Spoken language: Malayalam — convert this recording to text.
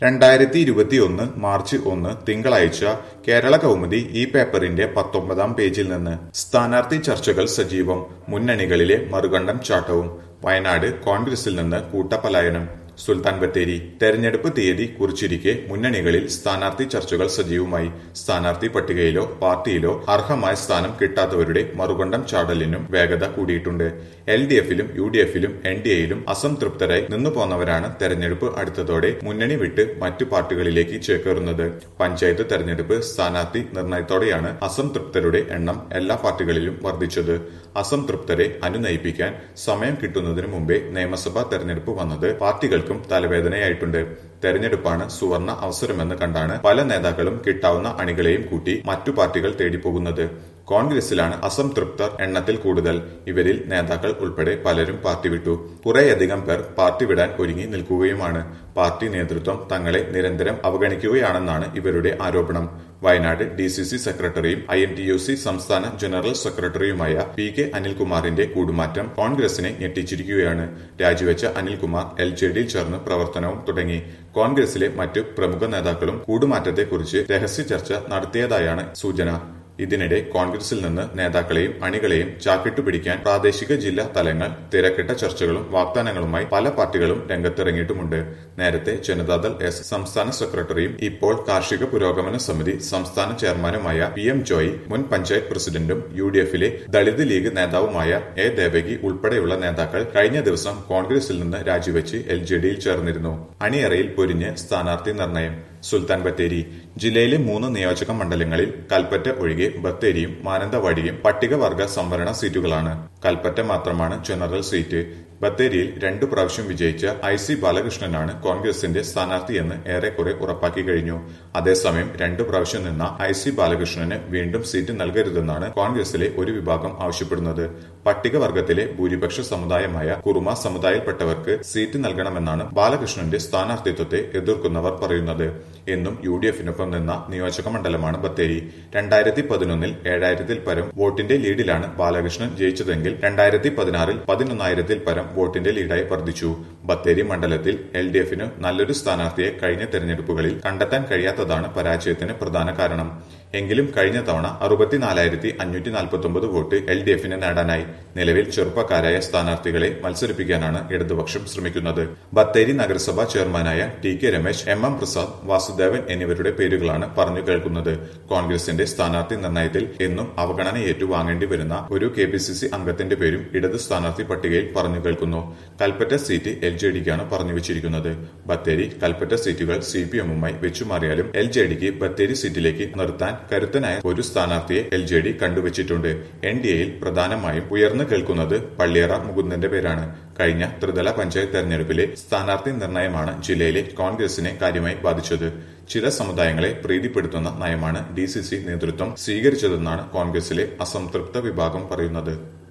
രണ്ടായിരത്തി ഇരുപത്തിയൊന്ന് മാർച്ച് ഒന്ന് തിങ്കളാഴ്ച കേരള കൗമുദി ഈ പേപ്പറിന്റെ പത്തൊമ്പതാം പേജിൽ നിന്ന് സ്ഥാനാർത്ഥി ചർച്ചകൾ സജീവം മുന്നണികളിലെ മറുകണ്ഠം ചാട്ടവും വയനാട് കോൺഗ്രസിൽ നിന്ന് കൂട്ടപലായനം സുൽത്താൻ ബത്തേരി തെരഞ്ഞെടുപ്പ് തീയതി കുറിച്ചിരിക്കെ മുന്നണികളിൽ സ്ഥാനാർത്ഥി ചർച്ചകൾ സജീവമായി സ്ഥാനാർത്ഥി പട്ടികയിലോ പാർട്ടിയിലോ അർഹമായ സ്ഥാനം കിട്ടാത്തവരുടെ മറുകണ്ഠം ചാടലിനും വേഗത കൂടിയിട്ടുണ്ട് എൽ ഡി എഫിലും യു ഡി എഫിലും എൻ ഡി എയിലും അസംതൃപ്തരായി നിന്നു പോന്നവരാണ് തെരഞ്ഞെടുപ്പ് അടുത്തതോടെ മുന്നണി വിട്ട് മറ്റു പാർട്ടികളിലേക്ക് ചേക്കേറുന്നത് പഞ്ചായത്ത് തെരഞ്ഞെടുപ്പ് സ്ഥാനാർത്ഥി നിർണയത്തോടെയാണ് അസംതൃപ്തരുടെ എണ്ണം എല്ലാ പാർട്ടികളിലും വർദ്ധിച്ചത് അസംതൃപ്തരെ അനുനയിപ്പിക്കാൻ സമയം കിട്ടുന്നതിനു മുമ്പേ നിയമസഭാ തെരഞ്ഞെടുപ്പ് വന്നത് പാർട്ടികൾക്കും തലവേദനയായിട്ടുണ്ട് തെരഞ്ഞെടുപ്പാണ് സുവർണ അവസരമെന്ന് കണ്ടാണ് പല നേതാക്കളും കിട്ടാവുന്ന അണികളെയും കൂട്ടി മറ്റു പാർട്ടികൾ തേടിപ്പോകുന്നത് കോൺഗ്രസിലാണ് അസംതൃപ്തർ എണ്ണത്തിൽ കൂടുതൽ ഇവരിൽ നേതാക്കൾ ഉൾപ്പെടെ പലരും പാർട്ടി വിട്ടു കുറേയധികം പേർ പാർട്ടി വിടാൻ ഒരുങ്ങി നിൽക്കുകയുമാണ് പാർട്ടി നേതൃത്വം തങ്ങളെ നിരന്തരം അവഗണിക്കുകയാണെന്നാണ് ഇവരുടെ ആരോപണം വയനാട് ഡി സി സി സെക്രട്ടറിയും I N T U C സംസ്ഥാന ജനറൽ സെക്രട്ടറിയുമായ പി കെ അനിൽകുമാറിന്റെ കൂടുമാറ്റം കോൺഗ്രസിനെ ഞെട്ടിച്ചിരിക്കുകയാണ് രാജിവെച്ച അനിൽകുമാർ എൽ ജെ ഡിയിൽ ചേർന്ന് പ്രവർത്തനവും തുടങ്ങി കോൺഗ്രസിലെ മറ്റു പ്രമുഖ നേതാക്കളും കൂടുമാറ്റത്തെക്കുറിച്ച് രഹസ്യ ചർച്ച നടത്തിയതായാണ് സൂചന ഇതിനിടെ കോൺഗ്രസിൽ നിന്ന് നേതാക്കളെയും അണികളെയും ചാക്കിട്ടു പിടിക്കാൻ പ്രാദേശിക ജില്ലാ തലങ്ങൾ തിരക്കിട്ട ചർച്ചകളും വാഗ്ദാനങ്ങളുമായി പല പാർട്ടികളും രംഗത്തിറങ്ങിയിട്ടുമുണ്ട് നേരത്തെ ജനതാദൾ എസ് സംസ്ഥാന സെക്രട്ടറിയും ഇപ്പോൾ കാർഷിക പുരോഗമന സമിതി സംസ്ഥാന ചെയർമാനുമായ പി എം ജോയ് മുൻ പഞ്ചായത്ത് പ്രസിഡന്റും യു ഡി എഫിലെ ദളിത് ലീഗ് നേതാവുമായ എ ദേവകി ഉൾപ്പെടെയുള്ള നേതാക്കൾ കഴിഞ്ഞ ദിവസം കോൺഗ്രസിൽ നിന്ന് രാജിവെച്ച് എൽ ജെ ഡിയിൽ ചേർന്നിരുന്നു അണിയറയിൽ പൊരിഞ്ഞ് സ്ഥാനാർത്ഥി നിർണയം സുൽത്താൻ ബത്തേരി ജില്ലയിലെ മൂന്ന് നിയോജക മണ്ഡലങ്ങളിൽ കൽപ്പറ്റ ഒഴികെ ബത്തേരിയും മാനന്തവാടിയും പട്ടികവർഗ സംവരണ സീറ്റുകളാണ് കൽപ്പറ്റ മാത്രമാണ് ജനറൽ സീറ്റ് ബത്തേരിയിൽ രണ്ടു പ്രാവശ്യം വിജയിച്ച ഐ സി ബാലകൃഷ്ണനാണ് കോൺഗ്രസിന്റെ സ്ഥാനാർത്ഥിയെന്ന് ഏറെക്കുറെ ഉറപ്പാക്കി കഴിഞ്ഞു അതേസമയം രണ്ടു പ്രാവശ്യം നിന്ന ഐ സി ബാലകൃഷ്ണന് വീണ്ടും സീറ്റ് നൽകരുതെന്നാണ് കോൺഗ്രസിലെ ഒരു വിഭാഗം ആവശ്യപ്പെടുന്നത് പട്ടികവർഗത്തിലെ ഭൂരിപക്ഷ സമുദായമായ കുറുമ സമുദായത്തിൽപ്പെട്ടവർക്ക് സീറ്റ് നൽകണമെന്നാണ് ബാലകൃഷ്ണന്റെ സ്ഥാനാർത്ഥിത്വത്തെ എതിർക്കുന്നവർ പറയുന്നത് എന്നും യു ഡി എഫിനൊപ്പം നിന്ന നിയോജക മണ്ഡലമാണ് ബത്തേരി രണ്ടായിരത്തി പതിനൊന്നിൽ ഏഴായിരത്തിൽ പരം വോട്ടിന്റെ ലീഡിലാണ് ബാലകൃഷ്ണൻ ജയിച്ചതെങ്കിൽ രണ്ടായിരത്തി പതിനാറിൽ പതിനൊന്നായിരത്തിൽ പരം വോട്ടിന്റെ ലീഡായി വർദ്ധിച്ചു ബത്തേരി മണ്ഡലത്തിൽ എൽ ഡി എഫിന് നല്ലൊരു സ്ഥാനാർത്ഥിയെ കഴിഞ്ഞ തെരഞ്ഞെടുപ്പുകളിൽ കണ്ടെത്താൻ കഴിയാത്തതാണ് പരാജയത്തിന് പ്രധാന കാരണം എങ്കിലും കഴിഞ്ഞ തവണ അറുപത്തിനാലായിരത്തി അഞ്ഞൂറ്റി നാൽപ്പത്തി ഒമ്പത് വോട്ട് എൽ ഡി എഫിന് നേടാനായി നിലവിൽ ചെറുപ്പക്കാരായ സ്ഥാനാർത്ഥികളെ മത്സരിപ്പിക്കാനാണ് ഇടതുപക്ഷം ശ്രമിക്കുന്നത് ബത്തേരി നഗരസഭാ ചെയർമാനായ T K Ramesh M M Prasad Vasudevan എന്നിവരുടെ പേരുകളാണ് പറഞ്ഞു കേൾക്കുന്നത് കോൺഗ്രസിന്റെ സ്ഥാനാർത്ഥി നിർണയത്തിൽ എന്നും അവഗണന ഏറ്റുവാങ്ങേണ്ടി വരുന്ന ഒരു കെ പി സി സി അംഗത്തിന്റെ പേരും ഇടത് സ്ഥാനാർത്ഥി പട്ടികയിൽ പറഞ്ഞു കേൾക്കുന്നു കൽപ്പറ്റ സീറ്റ് എൽ ജെ ഡിക്കാണ് പറഞ്ഞു വെച്ചിരിക്കുന്നത് ബത്തേരി കൽപ്പറ്റ സീറ്റുകൾ സി പി എമ്മുമായി വെച്ചുമാറിയാലും എൽ ജെ ഡിക്ക് ബത്തേരി സീറ്റിലേക്ക് നിർത്താൻ കരുത്തനായ ഒരു സ്ഥാനാർത്ഥിയെ എൽ ജെ ഡി കണ്ടുവച്ചിട്ടുണ്ട് എൻ ഡി എയിൽ പ്രധാനമായും ഉയർന്നു കേൾക്കുന്നത് പള്ളിയറ മുകുന്ദന്റെ പേരാണ് കഴിഞ്ഞ ത്രിതല പഞ്ചായത്ത് തെരഞ്ഞെടുപ്പിലെ സ്ഥാനാർത്ഥി നിർണയമാണ് ജില്ലയിലെ കോൺഗ്രസിനെ കാര്യമായി ബാധിച്ചത് ചില സമുദായങ്ങളെ പ്രീതിപ്പെടുത്തുന്ന നയമാണ് ഡി സി സി നേതൃത്വം സ്വീകരിച്ചതെന്നാണ് കോൺഗ്രസിലെ അസംതൃപ്ത വിഭാഗം പറയുന്നത്